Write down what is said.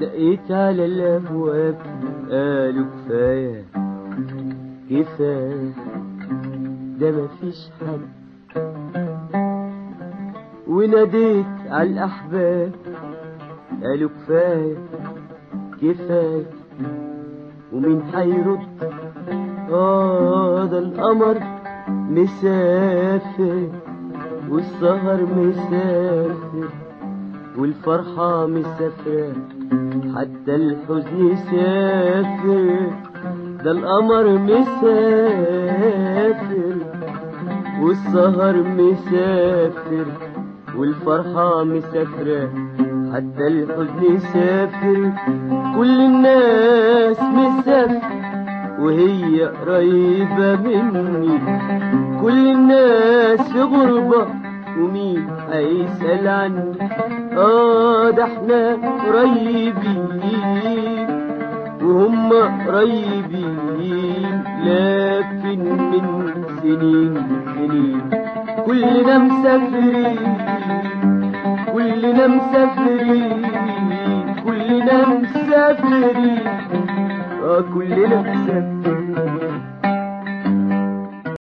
دقيت على الابواب قالوا كفايه كفايه ده مفيش حد وناديت على الاحباب قالوا كفايه كفايه ومين هيرد اه ده القمر مسافر والسهر مسافر والفرحة مسافرة حتى الحزن سافر ده القمر مسافر والسهر مسافر والفرحة مسافرة حتى الحزن سافر كل الناس مسافر وهي قريبة مني كل الناس في غربة ومين هيسأل عني اه ده احنا قريبين وهم قريبين لكن من سنين سنين كلنا مسافرين كلنا مسافرين كلنا مسافرين اه كلنا مسافرين